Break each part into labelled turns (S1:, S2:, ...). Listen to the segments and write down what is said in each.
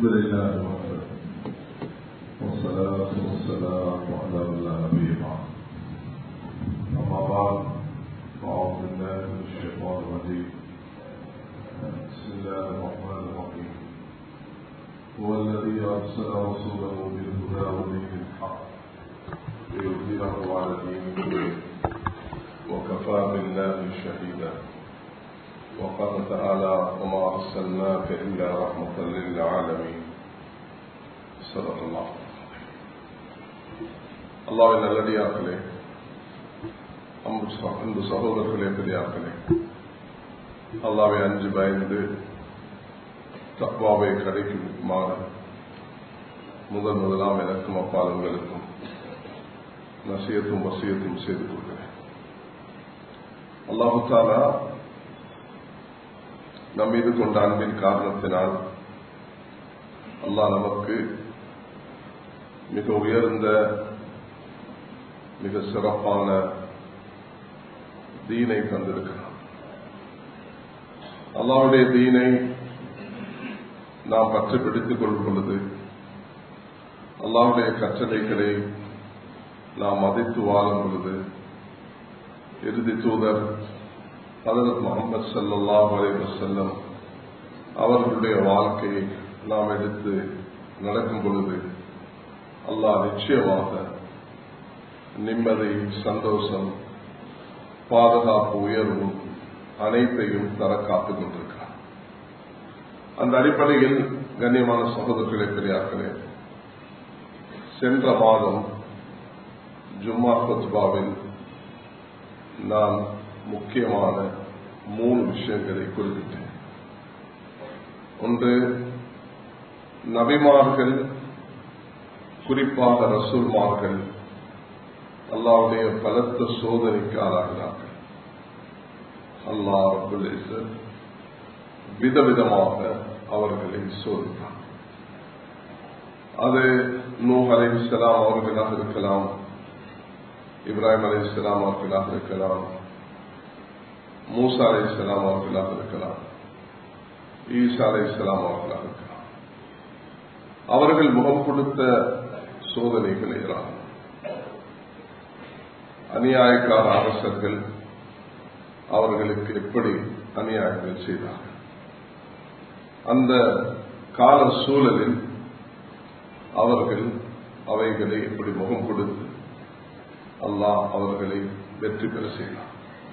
S1: لله وحده والصلاة والسلام على من لا نبي بعد أما بعد فأعوذ بالله من الشيطان الرجيم بسم الله الرحمن الرحيم هو الذي أرسل رسوله بالهدى ودين الحق ليظهره على الدين كله وكفى بالله شهيدا وقال تعالى وما أرسلناك إلا رحمة للعالمين صدق الله அல்லாவின் நல்லடியார்களே அன்பு அன்பு சகோதரர்களே பெரியார்களே அல்லாவை அஞ்சு பயந்து தப்பாவை கடைக்குமாறு முதல் முதலாம் எனக்கும் அப்பாலங்களுக்கும் நசியத்தும் வசியத்தும் செய்து கொள்கிறேன் அல்லாஹு தாலா நம் மீது கொண்ட அன்பின் காரணத்தினால் அல்லாஹ் நமக்கு மிக உயர்ந்த மிக சிறப்பான தீனை தந்திருக்கிறார் அல்லாவுடைய தீனை நாம் பற்றி பிடித்துக் கொள்ளும் பொழுது அல்லாவுடைய கட்டளைகளை நாம் மதித்து வாழும் பொழுது இறுதி தூதர் ஹதரத் முகமது சல்லாஹ் அலைவசல்லம் அவர்களுடைய வாழ்க்கையை நாம் எடுத்து நடக்கும் பொழுது அல்லாஹ் நிச்சயமாக நிம்மதி சந்தோஷம் பாதுகாப்பு உயர்வும் அனைத்தையும் தர காத்துக் கொண்டிருக்கிறார் அந்த அடிப்படையில் கண்ணியமான சகோதரர்களே பெரியார்களே சென்ற மாதம் ஜும்மா கொத்பாவில் நான் முக்கியமான மூணு விஷயங்களை குறிப்பிட்டேன் ஒன்று நபிமார்கள் குறிப்பாக ரசூல்மார்கள் அல்லாவுடைய பலத்த சோதனைக்கு ஆளாகிறார்கள் அல்லாஹ் விதவிதமாக அவர்களை சோதித்தார் அது நூ அலை இஸ்லாம் அவர்களாக இருக்கலாம் இப்ராஹிம் அலி இஸ்லாம் அவர்களாக இருக்கலாம் மூசா அலை இஸ்லாம் அவர்களாக இருக்கலாம் ஈசா அலை இஸ்லாம் அவர்களாக இருக்கலாம் அவர்கள் முகம் கொடுத்த சோதனைகள் எல்லாம் அநியாயக்கார அரசர்கள் அவர்களுக்கு எப்படி அநியாயங்கள் செய்தார்கள் அந்த கால சூழலில் அவர்கள் அவைகளை எப்படி முகம் கொடுத்து அல்லாஹ் அவர்களை வெற்றி பெற செய்தார்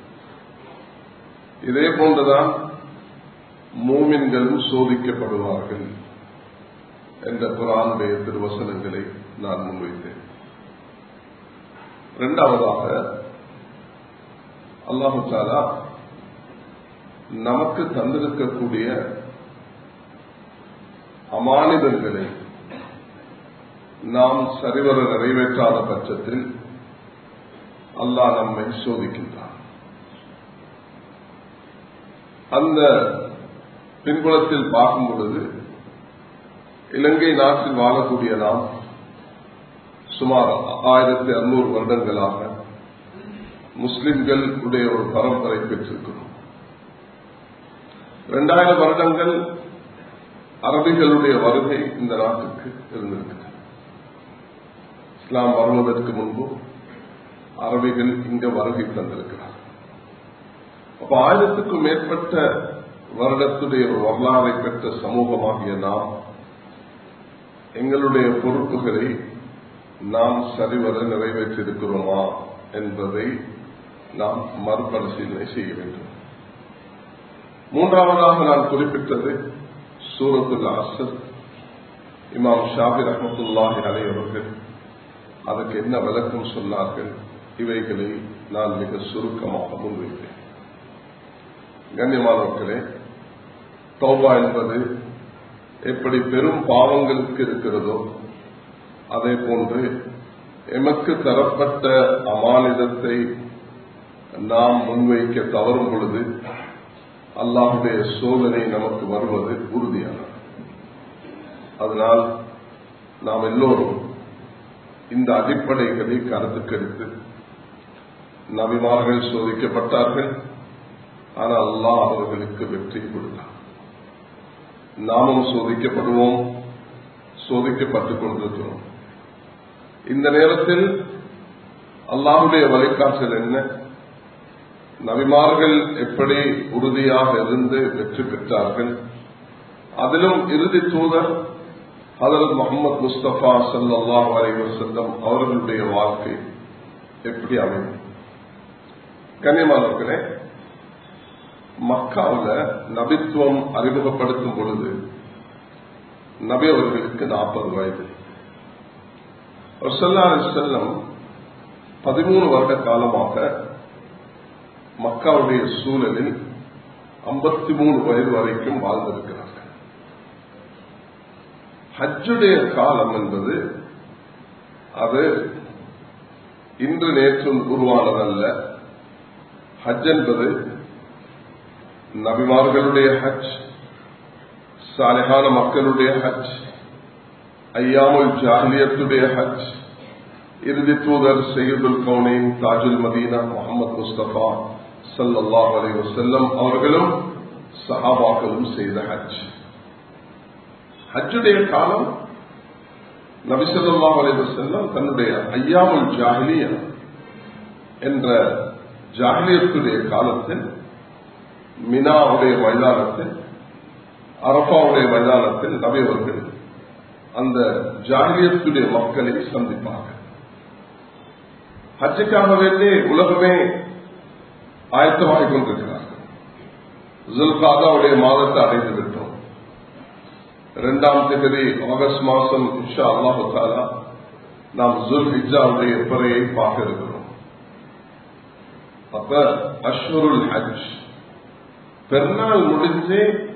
S1: இதே போன்றுதான் மூமின்களும் சோதிக்கப்படுவார்கள் என்ற குரானுடைய திருவசனங்களை நான் முன்வைத்தேன் இரண்டாவதாக அல்லாஹு தாலா நமக்கு தந்திருக்கக்கூடிய அமானிதங்களை நாம் சரிவர நிறைவேற்றாத பட்சத்தில் அல்லாஹ் நம்மை சோதிக்கின்றான் அந்த பின்புலத்தில் பார்க்கும் பொழுது இலங்கை நாட்டில் வாழக்கூடிய நாம் சுமார் ஆயிரத்தி அறுநூறு வருடங்களாக முஸ்லிம்கள் உடைய ஒரு பரம்பரை பெற்றிருக்கிறோம் இரண்டாயிரம் வருடங்கள் அரபிகளுடைய வருகை இந்த நாட்டுக்கு இருந்திருக்கிறது இஸ்லாம் வருவதற்கு முன்பு அரபிகள் இங்க வருகை தந்திருக்கிறார் அப்ப ஆயிரத்துக்கும் மேற்பட்ட வருடத்துடைய ஒரு வரலாறை பெற்ற சமூகமாகிய நாம் எங்களுடைய பொறுப்புகளை நாம் சரிவர நிறைவேற்றிருக்கிறோமா என்பதை நாம் மறுபரிசீலனை செய்ய வேண்டும் மூன்றாவதாக நான் குறிப்பிட்டது சூரத்துல் அசர் இமாம் ஷாபி ரஹமத்துல்லாஹி அலையவர்கள் அதுக்கு என்ன விளக்கம் சொன்னார்கள் இவைகளை நான் மிக சுருக்கமாக முன்வைத்தேன் கண்ணியமானவர்களே தௌபா என்பது எப்படி பெரும் பாவங்களுக்கு இருக்கிறதோ அதே போன்று எமக்கு தரப்பட்ட அமானிதத்தை நாம் முன்வைக்க தவறும் பொழுது அல்லாஹுடைய சோதனை நமக்கு வருவது உறுதியானது அதனால் நாம் எல்லோரும் இந்த அடிப்படைகளை கருத்துக்கெடுத்து நபிமார்கள் சோதிக்கப்பட்டார்கள் ஆனால் அல்லாஹ் அவர்களுக்கு வெற்றி கொடுத்தார் நாமும் சோதிக்கப்படுவோம் சோதிக்கப்பட்டுக் கொண்டிருக்கிறோம் இந்த நேரத்தில் அல்லாஹுடைய வழிகாட்டல் என்ன நபிமார்கள் எப்படி உறுதியாக இருந்து வெற்றி பெற்றார்கள் அதிலும் இறுதி தூதர் ஹதரத் முகமது முஸ்தபா சல்லாஹ் அலைவர் செல்லம் அவர்களுடைய வாழ்க்கை எப்படி அமையும் கண்ணியமானவர்களே மக்காவில் நபித்துவம் அறிமுகப்படுத்தும் பொழுது நபி அவர்களுக்கு நாற்பது வயது செல்லம் பதிமூணு வருட காலமாக மக்காவுடைய சூழலில் ஐம்பத்தி மூணு வயது வரைக்கும் வாழ்ந்திருக்கிறார்கள் ஹஜ்ஜுடைய காலம் என்பது அது இன்று நேற்றும் உருவானதல்ல ஹஜ் என்பது நபிமார்களுடைய ஹஜ் சாலைகான மக்களுடைய ஹஜ் ஐயாமுல் ஜாஹிலியத்துடைய ஹஜ் இறுதி தூதர் சையதுல் கவுனின் தாஜுல் மதீனா முகமது முஸ்தபா சல்லாஹ் அலி வசல்லம் அவர்களும் சஹாபாக்களும் செய்த ஹஜ் ஹஜ்ஜுடைய காலம் நபிசல்லாஹ் அலி வசல்லம் தன்னுடைய ஐயாமுல் ஜாஹிலியா என்ற ஜாஹிலியத்துடைய காலத்தில் மினாவுடைய மைதானத்தில் அரபாவுடைய மைதானத்தில் நபி அவர்கள் அந்த ஜாகிரியத்துடைய மக்களை சந்திப்பார்கள் ஹஜ்ஜுக்காக வேண்டி உலகமே ஆயத்தமாக கொண்டிருக்கிறார்கள் ஜுல்காதாவுடைய மாதத்தை அடைந்து விட்டோம் இரண்டாம் தேதி ஆகஸ்ட் மாசம் இஷா அல்லாஹு தாலா நாம் ஜுல் ஹிஜாவுடைய பிறையை பார்க்க இருக்கிறோம் அப்ப அஷ்வருல் ஹஜ் பெருநாள் முடிஞ்சு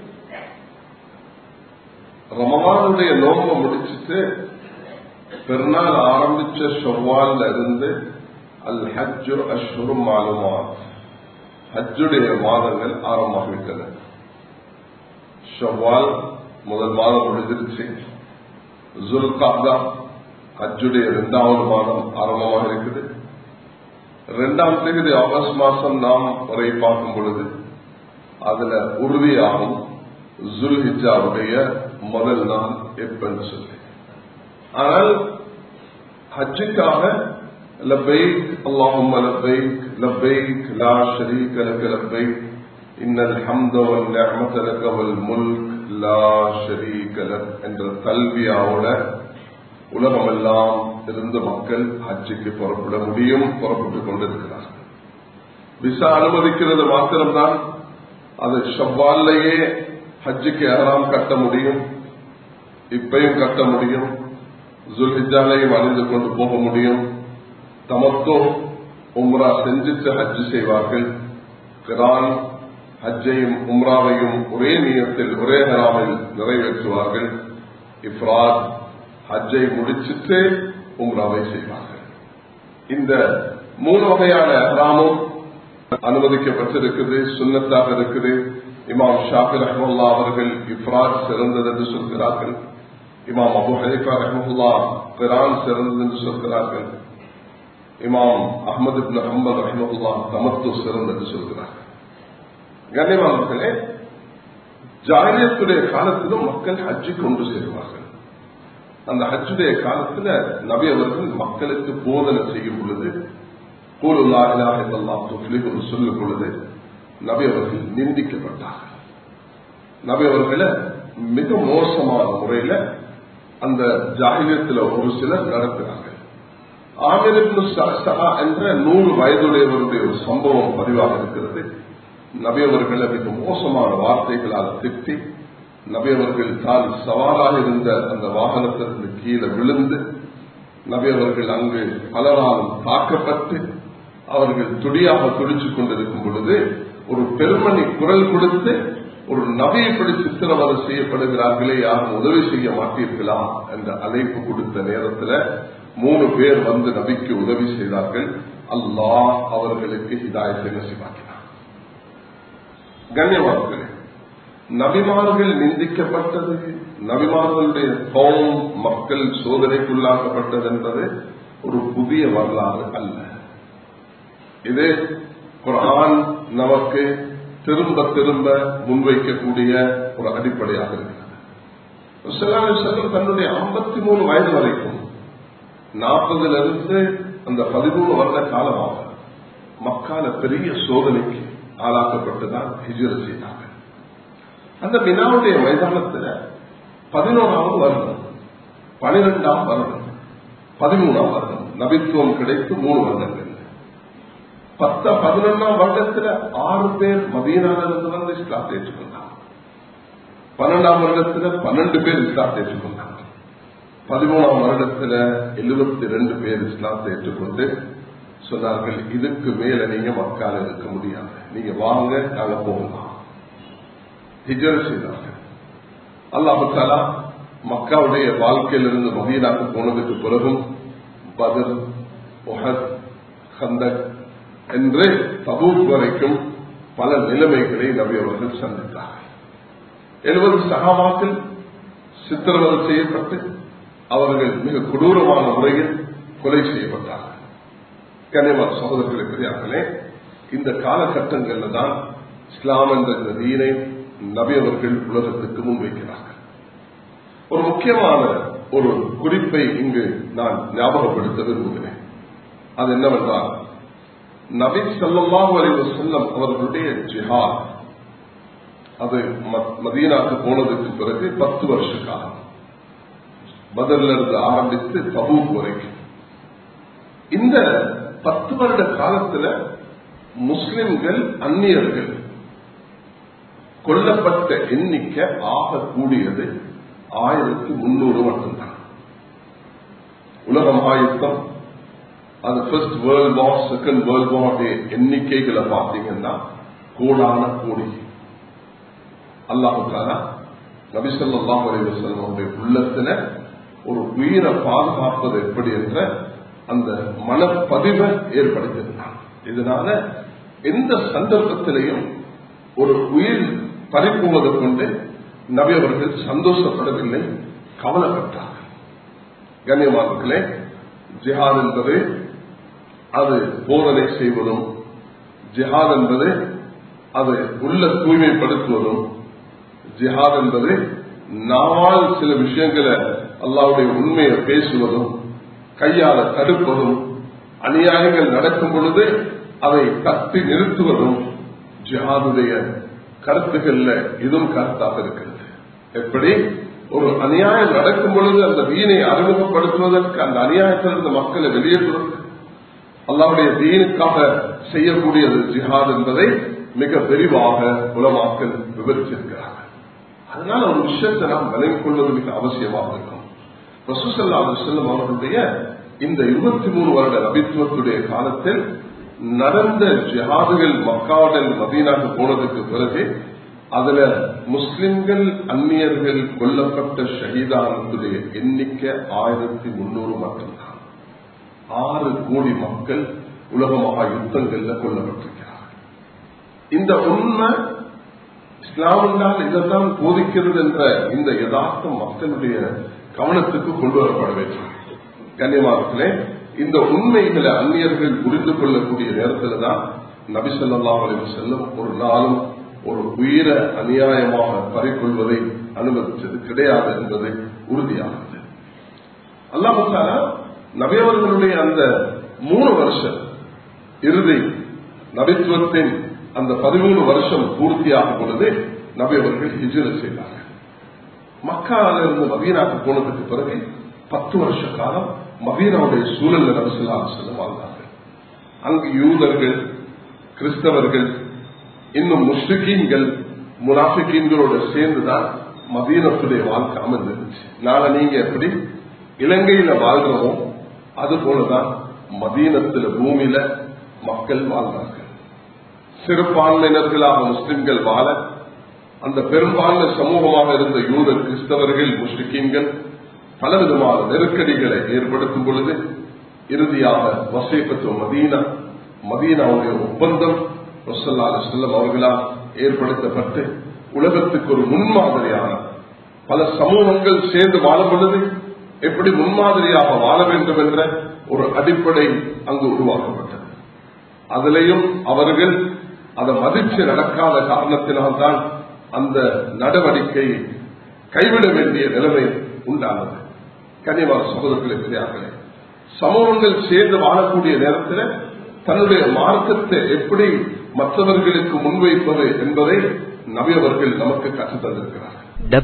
S1: ரமவானுடைய நோம்ப முடிச்சுட்டு பெருநாள் ஆரம்பிச்ச ஷவ்வால்ல இருந்து அல் ஹஜ்ஜு அஷ்வரும் மாலுமாத் ஹஜ்ஜுடைய மாதங்கள் ஆரம்பமாகிவிட்டன ஷவ்வால் முதல் மாதம் முடிஞ்சிருச்சு ஜுல்காதா ஹஜ்ஜுடைய இரண்டாவது மாதம் ஆரம்பமாக இருக்குது இரண்டாம் தேதி ஆகஸ்ட் மாசம் நாம் வரை பார்க்கும் பொழுது அதுல உறுதியாகும் ஜுல்ஹிஜாவுடைய முதல் நாள் எப்பன்னு சொல்லி ஆனால் ஹஜ்ஜுக்காக லப்பைக் اللهم لبيك لبيك لا شريك لك لبيك إن الحمد والنعمة لك والملك لا شريك لك என்ற கல்வியாவோட உலகமெல்லாம் இருந்த மக்கள் ஹஜ்ஜுக்கு புறப்பட முடியும் புறப்பட்டுக் கொண்டிருக்கிறார்கள் விசா அனுமதிக்கிறது மாத்திரம்தான் அது ஷவ்வாலேயே ஹஜ்ஜுக்கு ஏறாம் கட்ட முடியும் இப்பையும் கட்ட முடியும் ஜுல்ஹிஜாலையும் அணிந்து கொண்டு போக முடியும் தமத்தோ உம்ரா செஞ்சிட்டு ஹஜ்ஜு செய்வார்கள் கிரான் ஹஜ்ஜையும் உம்ராவையும் ஒரே நியத்தில் ஒரே ஹராமில் நிறைவேற்றுவார்கள் இஃப்ராத் ஹஜ்ஜை முடிச்சிட்டு உம்ராவை செய்வார்கள் இந்த மூணு வகையான ஹராமும் அனுமதிக்கப்பட்டிருக்குது சுண்ணத்தாக இருக்குது இமாம் ஷாஃபி ரஹமுல்லா அவர்கள் இஃப்ராத் சிறந்தது என்று சொல்கிறார்கள் இமாம் அபு ஹனிஃபா ரஹமுல்லா கிரான் சிறந்தது என்று சொல்கிறார்கள் இமாம் அஹமது இப்னு ஹம்பல் ரஹமுல்லா தமத்து சிறந்தது என்று சொல்கிறார்கள் கண்ணியமானவர்களே ஜாகிரியத்துடைய காலத்திலும் மக்கள் ஹஜ்ஜி கொண்டு சேருவார்கள் அந்த ஹஜ்ஜுடைய காலத்துல நபி அவர்கள் மக்களுக்கு போதனை செய்யும் பொழுது சொல்லும் பொழுது நபி அவர்கள் நிந்திக்கப்பட்டார்கள் நபி அவர்களை மிக மோசமான முறையில அந்த ஜாகிரியத்தில் ஒரு சிலர் நடத்துகிறார்கள் ஆமிர் என்ற நூறு வயதுடையவருடைய ஒரு சம்பவம் பதிவாக இருக்கிறது நபி அவர்களை மிக மோசமான வார்த்தைகளால் திட்டி நபி அவர்கள் தான் சவாலாக இருந்த அந்த வாகனத்திலிருந்து கீழே விழுந்து நபி அவர்கள் அங்கு பலராலும் தாக்கப்பட்டு அவர்கள் துடியாக துடிச்சுக் கொண்டிருக்கும் பொழுது ஒரு பெருமணி குரல் கொடுத்து ஒரு நபி இப்படி சித்திரவதை செய்யப்படுகிறார்களே யாரும் உதவி செய்ய மாட்டீர்களா என்ற அழைப்பு கொடுத்த நேரத்தில் மூணு பேர் வந்து நபிக்கு உதவி செய்தார்கள் அல்லாஹ் அவர்களுக்கு ஹிதாயத்தை நசிவாக்கினார் கண்ணியமானவர்களே நபிமார்கள் நிந்திக்கப்பட்டது நபிமார்களுடைய கௌம் மக்கள் சோதனைக்குள்ளாக்கப்பட்டது என்பது ஒரு புதிய வரலாறு அல்ல இது குரான் நமக்கு திரும்ப திரும்ப முன்வைக்கக்கூடிய ஒரு அடிப்படையாக இருக்கிறது செல்லம் தன்னுடைய ஐம்பத்தி மூணு வயது வரைக்கும் நாற்பதுல இருந்து அந்த பதிமூணு வருட காலமாக மக்கால பெரிய சோதனைக்கு ஆளாக்கப்பட்டுதான் ஹிஜர செய்தாங்க அந்த மினாவுடைய மைதானத்துல பதினோராவது வருடம் பனிரெண்டாம் வருடம் பதிமூணாம் வருடம் நபித்துவம் கிடைத்து மூணு வருடங்கள் பத்த பதினொன்னாம் வருடத்துல ஆறு பேர் மதீனாவிலிருந்து வந்து இஸ்லாத்தை ஏற்றுக்கொண்டாங்க பன்னெண்டாம் வருடத்துல பன்னெண்டு பேர் இஸ்லாத்தை ஏற்றுக்கொண்டாங்க பதிமூணாம் வருடத்துல எழுபத்தி ரெண்டு பேர் இஸ்லாத்தை ஏற்றுக்கொண்டு சொன்னார்கள் இதுக்கு மேல நீங்க மக்கால இருக்க முடியாது நீங்க வாங்க நாங்க போகலாம் ஹிஜர் செய்தார்கள் அல்லாஹாலா மக்காவுடைய வாழ்க்கையிலிருந்து மதீனாக்கு போனதுக்கு பிறகும் பதர் ஒஹத் ஹந்தக் என்று தபூக் வரைக்கும் பல நிலைமைகளை நபி அவர்கள் சந்தித்தார்கள் எழுபது சகாபாக்கள் சித்திரவதை செய்யப்பட்டு அவர்கள் மிக கொடூரமான முறையில் கொலை செய்யப்பட்டார்கள் கனிமர் சகோதரர்களுக்கு இந்த காலகட்டங்களில் தான் இஸ்லாம் என்ற இந்த நீரை நபி அவர்கள் உலகத்துக்கு முன்வைக்கிறார்கள் ஒரு முக்கியமான ஒரு குறிப்பை இங்கு நான் ஞாபகப்படுத்த விரும்புகிறேன் அது என்னவென்றால் நபி சல்லாஹு அலைவ செல்லம் அவர்களுடைய ஜிஹாத் அது மதீனாக்கு போனதுக்கு பிறகு பத்து வருஷ காலம் பதில இருந்து ஆரம்பித்து தபூக் வரைக்கும் இந்த பத்து வருட காலத்துல முஸ்லிம்கள் அந்நியர்கள் கொல்லப்பட்ட எண்ணிக்கை ஆக கூடியது ஆயிரத்தி முன்னூறு மட்டும்தான் உலக மகாயுத்தம் அது first world war second world war எண்ணிக்கைகளை பார்த்தீங்கன்னா கோடான கோடி அல்லாஹுக்காரா நபிசல்லாஹ் அலைவசல்லுடைய உள்ளத்துல ஒரு உயிரை பாதுகாப்பது எப்படி என்ற அந்த மனப்பதிவை ஏற்படுத்தியிருந்தான் இதனால எந்த சந்தர்ப்பத்திலையும் ஒரு உயிர் பறிப்புவதை கொண்டு நபி அவர்கள் சந்தோஷப்படவில்லை கவலைப்பட்டார்கள் கண்ணியமானங்களே ஜிஹாத் என்பது அது போதனை செய்வதும் ஜிஹாத் என்பது அது உள்ள தூய்மைப்படுத்துவதும் ஜிஹாத் என்பது நாவால் சில விஷயங்களை அல்லாவுடைய உண்மையை பேசுவதும் கையால தடுப்பதும் அநியாயங்கள் நடக்கும் பொழுது அதை தட்டி நிறுத்துவதும் ஜிஹாதுடைய கருத்துக்கள்ல இதுவும் கருத்தாக இருக்கிறது எப்படி ஒரு அநியாயம் நடக்கும் பொழுது அந்த வீணை அறிமுகப்படுத்துவதற்கு அந்த அநியாயத்திலிருந்து மக்களை வெளியேற்றுவது அல்லாவுடைய தீனுக்காக செய்யக்கூடியது ஜிஹாத் என்பதை மிக விரிவாக உலமாக்கல் விவரிச்சிருக்கிறார்கள் அதனால ஒரு விஷயத்தை நாம் விலகிக் கொள்வது மிக அவசியமாக இருக்கும் ரசூசல்லா செல்லும் அவர்களுடைய இந்த இருபத்தி மூணு வருட நபித்துவத்துடைய காலத்தில் நடந்த ஜிஹாதுகள் மக்காவுடன் மதீனாக்கு போனதுக்கு பிறகு அதுல முஸ்லிம்கள் அந்நியர்கள் கொல்லப்பட்ட ஷஹீதானத்துடைய எண்ணிக்கை ஆயிரத்தி முன்னூறு மட்டும்தான் ஆறு கோடி மக்கள் உலகமாக யுத்தங்கள்ல கொல்லப்பட்டிருக்கிறார்கள் இந்த உண்மை இஸ்லாம் என்றால் இதைத்தான் போதிக்கிறது என்ற இந்த யதார்த்தம் மக்களுடைய கவனத்துக்கு கொண்டு வரப்பட வேண்டும் கன்னியமானத்திலே இந்த உண்மைகளை அந்நியர்கள் புரிந்து கொள்ளக்கூடிய நேரத்தில் தான் நபிசல்லா அலி செல்லும் ஒரு நாளும் ஒரு உயிர அநியாயமாக பறிக்கொள்வதை அனுமதித்தது கிடையாது என்பது உறுதியானது அல்லாஹாலா நபியவர்களுடைய அந்த மூணு வருஷம் இறுதி நபித்துவத்தின் அந்த பதிமூணு வருஷம் பூர்த்தியாகும் பொழுது நபியவர்கள் ஹிஜிர செய்தார்கள் மக்கால இருந்து மதீனாக்கு போனதுக்கு பிறகு பத்து வருஷ காலம் மதீனாவுடைய சூழல் நபிசுல்லா செல்லம் வாழ்ந்தார்கள் அங்கு யூதர்கள் கிறிஸ்தவர்கள் இன்னும் முஸ்லிகீன்கள் முனாஃபிகீன்களோட சேர்ந்துதான் மதீனத்துடைய வாழ்க்கை அமைந்திருந்துச்சு நாளை நீங்க எப்படி இலங்கையில வாழ்றோமோ அது போலதான் மதீனத்துல பூமியில மக்கள் வாழ்ந்தார்கள் சிறுபான்மையினர்களாக முஸ்லிம்கள் வாழ அந்த பெரும்பான்மை சமூகமாக இருந்த யூதர் கிறிஸ்தவர்கள் முஸ்லிக்கீன்கள் பலவிதமான நெருக்கடிகளை ஏற்படுத்தும் பொழுது இறுதியாக வசேபத்து மதீனா மதீனாவுடைய ஒப்பந்தம் ரசல்லா செல்லம் அவர்களால் ஏற்படுத்தப்பட்டு உலகத்துக்கு ஒரு முன்மாதிரியான பல சமூகங்கள் சேர்ந்து வாழும் பொழுது எப்படி முன்மாதிரியாக வாழ வேண்டும் என்ற ஒரு அடிப்படை அங்கு உருவாக்கப்பட்டது அதிலையும் அவர்கள் அதை மதிச்சு நடக்காத காரணத்தினால்தான் அந்த நடவடிக்கை கைவிட வேண்டிய நிலைமை உண்டானது கனிவான சகோதரர்களே பெரியார்களே சமூகங்கள் சேர்ந்து வாழக்கூடிய நேரத்தில் தன்னுடைய மார்க்கத்தை எப்படி மற்றவர்களுக்கு முன்வைப்பது என்பதை நபி அவர்கள் நமக்கு கற்றுத் தந்திருக்கிறார்கள்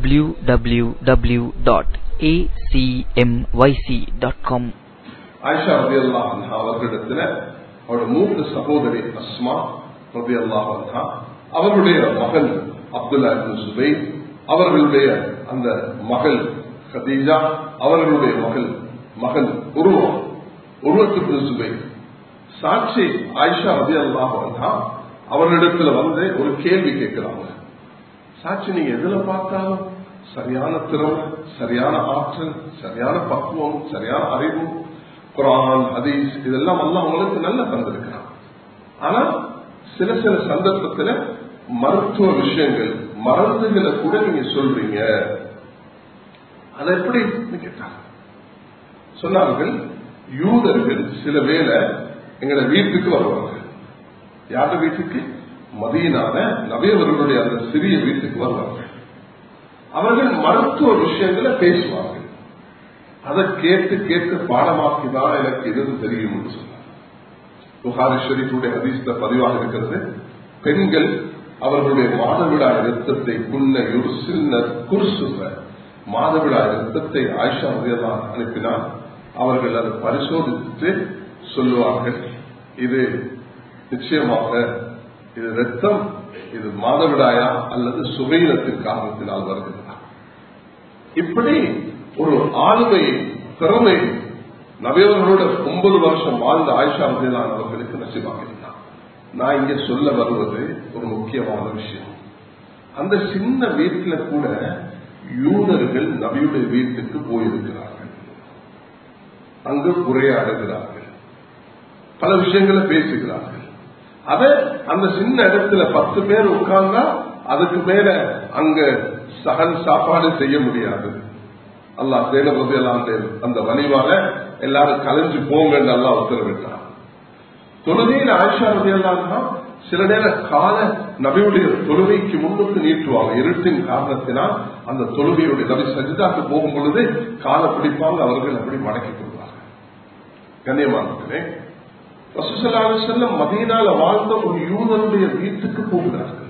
S2: www.acmyc.com
S1: ஆயிஷா ரபி அல்லா அவர்களிடத்தில் அவருடைய மூன்று சகோதரி அஸ்மா ரபி அல்லா அவர்களுடைய மகன் அப்துல்லா இப்னு சுபைர் அவர்களுடைய அந்த மகள் கதீஜா அவர்களுடைய மகள் மகன் உருவம் உருவத்துக்கு சுபைர் சாட்சி ஆயிஷா ரபி அல்லா அவர்களிடத்துல வந்து ஒரு கேள்வி கேட்கிறாங்க சாட்சி நீங்க எதுல பார்த்தாலும் சரியான திறமை சரியான ஆற்றல் சரியான பக்குவம் சரியான அறிவு குரான் ஹதீஸ் இதெல்லாம் எல்லாம் உங்களுக்கு நல்ல தந்திருக்கிறான் ஆனா சில சில சந்தர்ப்பத்தில் மருத்துவ விஷயங்கள் மருந்துகளை கூட நீங்க சொல்றீங்க அதை எப்படி கேட்டாங்க சொன்னார்கள் யூதர்கள் சில வேளை எங்களை வீட்டுக்கு வருவாங்க யார வீட்டுக்கு மதியனான நபியவர்களுடைய அந்த சிறிய வீட்டுக்கு வருவாங்க அவர்கள் மருத்துவ விஷயங்களை பேசுவார்கள் அதை கேட்டு கேட்டு பாடமாக்கிதான் எனக்கு எதுவும் தெரியும் என்று சொன்னார் புகாரி ஷரீஃபுடைய ஹதீஸ்ல பதிவாக இருக்கிறது பெண்கள் அவர்களுடைய மாதவிடாய் ரத்தத்தை புன்ன சின்ன குர்சுவ மாதவிடாய் ரத்தத்தை ஆயிஷா உதயதான் அனுப்பினால் அவர்கள் அதை பரிசோதித்து சொல்லுவார்கள் இது நிச்சயமாக இது ரத்தம் இது மாதவிடாயா அல்லது சுகையினத்தின் காரணத்தினால் வருகிறதா இப்படி ஒரு ஆளுமை திறமை நபியவர்களோட ஒன்பது வருஷம் வாழ்ந்த ஆயிஷா ரதிலான் அவர்களுக்கு நசிவாக இருந்தான் நான் இங்க சொல்ல வருவது ஒரு முக்கியமான விஷயம் அந்த சின்ன வீட்டுல கூட யூதர்கள் நபியுடைய வீட்டுக்கு போயிருக்கிறார்கள் அங்கு உரையாடுகிறார்கள் பல விஷயங்களை பேசுகிறார்கள் அத அந்த சின்ன இடத்துல பத்து பேர் உட்கார்ந்தா அதுக்கு மேல அங்க சகன் சாப்பாடு செய்ய முடியாது அல்லா சேனபதி அந்த வலிவால எல்லாரும் கலைஞ்சு போங்க அல்லா உத்தரவிட்டார் தொழுகையில் ஆயிஷா ரதி எல்லாம் சில நேரம் கால நபியுடைய தொழுகைக்கு முன்னுக்கு நீட்டுவாங்க இருட்டின் காரணத்தினால் அந்த தொழுகையுடைய நபி சஜிதாக்கு போகும் பொழுது காலை பிடிப்பாங்க அவர்கள் அப்படி மடக்கி கொள்வாங்க கண்ணியமானே செல்லம் மதியனால வாழ்ந்த ஒரு யூதனுடைய வீட்டுக்கு போகிறார்கள்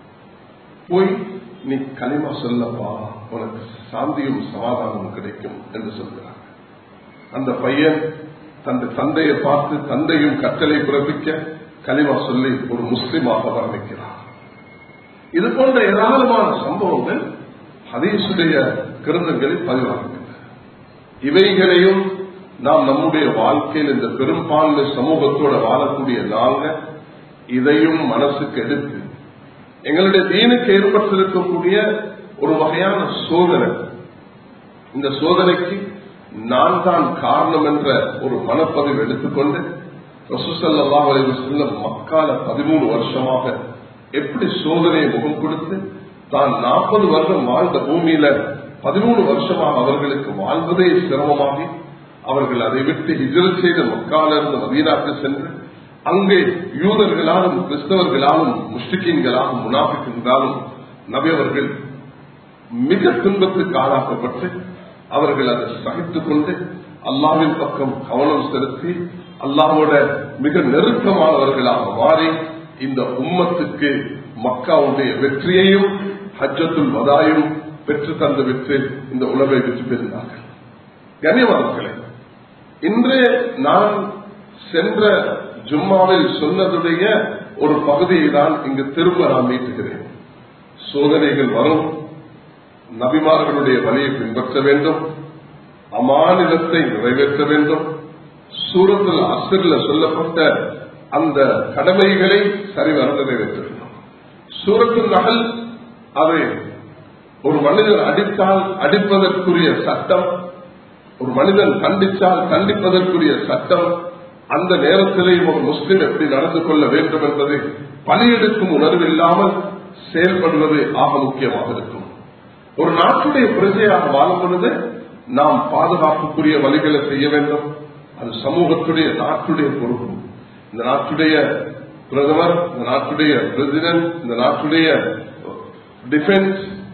S1: போய் நீ களிமா சொல்லப்பா உனக்கு சாந்தியும் சமாதானமும் கிடைக்கும் என்று சொல்கிறார்கள் அந்த பையன் தன் தந்தையை பார்த்து தந்தையும் கட்டளை பிறப்பிக்க களிமா சொல்லி ஒரு முஸ்லிமாக வர்ணிக்கிறார் இது போன்ற ஏராளமான சம்பவங்கள் ஹதீசுடைய கிருந்தங்களில் பதிவாகின்றன இவைகளையும் நாம் நம்முடைய வாழ்க்கையில் இந்த பெரும்பான்மை சமூகத்தோட வாழக்கூடிய நாங்க இதையும் மனசுக்கு எடுத்து எங்களுடைய தீனுக்கு ஏற்பட்டிருக்கக்கூடிய ஒரு வகையான சோதனை இந்த சோதனைக்கு நான் தான் காரணம் என்ற ஒரு மனப்பதிவு எடுத்துக்கொண்டு ரசூசல்லா செல்ல மக்கால பதிமூணு வருஷமாக எப்படி சோதனையை முகம் கொடுத்து தான் நாற்பது வருடம் வாழ்ந்த பூமியில பதிமூணு வருஷமாக அவர்களுக்கு வாழ்வதே சிரமமாகி அவர்கள் அதை விட்டு ஹிஜர் செய்த மக்கால இருந்து மதீனாக்கு சென்று அங்கே யூதர்களாலும் கிறிஸ்தவர்களாலும் முஷ்டிகீன்களாலும் முனாபிக்கின்றாலும் நபியவர்கள் மிக துன்பத்துக்கு ஆளாக்கப்பட்டு அவர்கள் அதை சகித்துக் கொண்டு அல்லாவின் பக்கம் கவனம் செலுத்தி அல்லாவோட மிக நெருக்கமானவர்களாக மாறி இந்த உம்மத்துக்கு மக்காவுடைய வெற்றியையும் ஹஜ்ஜத்துல் வதாயும் பெற்று தந்து விட்டு இந்த உணவை விட்டு பெறுந்தார்கள் கண்ணியமானவர்களே இன்று நான் சென்ற ஜும்மாவில் சொன்னதுடைய ஒரு பகுதியை தான் இங்கு திரும்ப நான் நீட்டுகிறேன் சோதனைகள் வரும் நபிமார்களுடைய வழியை பின்பற்ற வேண்டும் அமானிலத்தை நிறைவேற்ற வேண்டும் சூரத்தில் அசரில் சொல்லப்பட்ட அந்த கடமைகளை சரிவர நிறைவேற்ற வேண்டும் சூரத்தின் நகல் அதை ஒரு மனிதன் அடித்தால் அடிப்பதற்குரிய சட்டம் ஒரு மனிதன் கண்டித்தால் கண்டிப்பதற்குரிய சட்டம் அந்த நேரத்திலேயும் ஒரு முஸ்லிம் எப்படி நடந்து கொள்ள வேண்டும் என்பதை பணியெடுக்கும் உணர்வு இல்லாமல் செயல்படுவது ஆக முக்கியமாக இருக்கும் ஒரு நாட்டுடைய பிரஜையாக வாழும் பொழுது நாம் பாதுகாப்புக்குரிய வழிகளை செய்ய வேண்டும் அது சமூகத்துடைய நாட்டுடைய பொறுப்பு இந்த நாட்டுடைய பிரதமர் இந்த நாட்டுடைய பிரசிடென்ட் இந்த நாட்டுடைய டிஃபென்ஸ்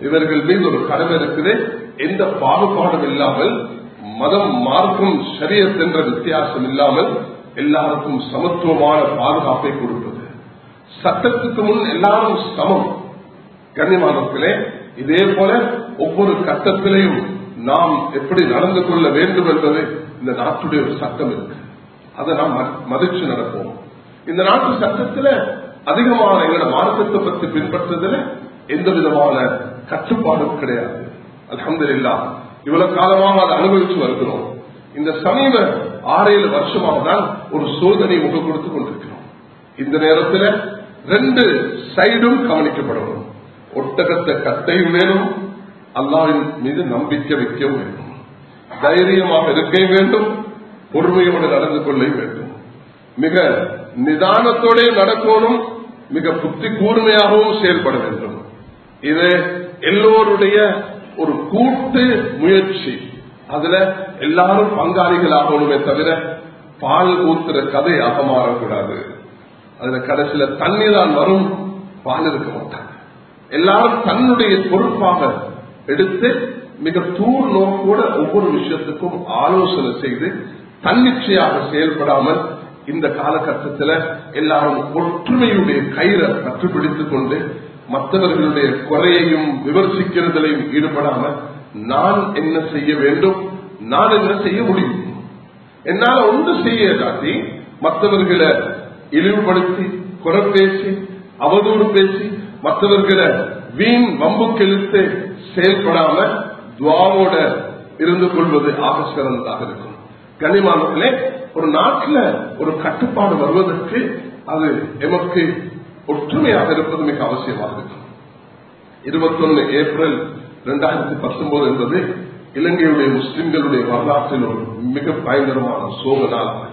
S1: இவர்கள் மீது ஒரு கடமை இருக்குது எந்த பாகுபாடும் இல்லாமல் மதம் மார்க்கம் சரியத் என்ற வித்தியாசம் இல்லாமல் எல்லாருக்கும் சமத்துவமான பாதுகாப்பை கொடுப்பது சட்டத்துக்கு முன் எல்லாரும் சமம் கண்ணியமானவர்களே இதே போல ஒவ்வொரு கட்டத்திலையும் நாம் எப்படி நடந்து கொள்ள வேண்டும் என்பது இந்த நாட்டுடைய ஒரு சட்டம் இருக்கு அதை நாம் ம- மதிச்சு நடப்போம் இந்த நாட்டு சட்டத்துல அதிகமான எங்களோட மார்க்கத்தை பற்றி பின்பற்றுறதுல எந்த விதமான கட்டுப்பாடும் கிடையாது அல்ஹம்துலில்லாஹ் இவ்வளவு காலமாக அதை அனுபவிச்சு வருகிறோம் இந்த சமீப ஆறு ஏழு வருஷமாக தான் ஒரு சோதனை முகம் கொடுத்து கொண்டிருக்கிறோம் இந்த நேரத்தில் ரெண்டு சைடும் கவனிக்கப்படணும் ஒட்டகத்தை கட்டையும் வேணும் அல்லாவின் மீது நம்பிக்கை வைக்கவும் வேண்டும் தைரியமாக இருக்க வேண்டும் பொறுமையோடு நடந்து கொள்ள வேண்டும் மிக நிதானத்தோட நடக்கணும் மிக புத்தி கூர்மையாகவும் செயல்பட வேண்டும் இது எல்லோருடைய ஒரு கூட்டு முயற்சி அதுல எல்லாரும் பங்காளிகளாகணுமே தவிர பால் ஊத்துற கதையாக மாறக்கூடாது அதுல கடைசியில தண்ணி தான் வரும் பால் இருக்க மாட்டாங்க எல்லாரும் தன்னுடைய பொறுப்பாக எடுத்து மிக தூர் நோக்கோட ஒவ்வொரு விஷயத்துக்கும் ஆலோசனை செய்து தன்னிச்சையாக செயல்படாமல் இந்த காலகட்டத்தில் எல்லாரும் ஒற்றுமையுடைய கயிறை கற்றுப்பிடித்துக் கொண்டு மற்றவர்களுடைய குறையையும் விமர்சிக்கிறதிலையும் ஈடுபடாம நான் என்ன செய்ய வேண்டும் நான் என்ன செய்ய முடியும் என்னால ஒன்று செய்ய காட்டி மற்றவர்களை இழிவுபடுத்தி குறை பேசி அவதூறு பேசி மற்றவர்களை வீண் வம்புக்கு இழுத்து செயல்படாம துவாவோட இருந்து கொள்வது ஆக சிறந்ததாக இருக்கும் கனிமானத்திலே ஒரு நாட்டில் ஒரு கட்டுப்பாடு வருவதற்கு அது எமக்கு ஒற்றுமையாக இருப்பது மிக அவசியமாக இருக்கும் இருபத்தொன்னு ஏப்ரல் இரண்டாயிரத்தி பத்தொன்பது என்பது இலங்கையுடைய முஸ்லிம்களுடைய வரலாற்றில் ஒரு மிக பயங்கரமான சோக நாளாக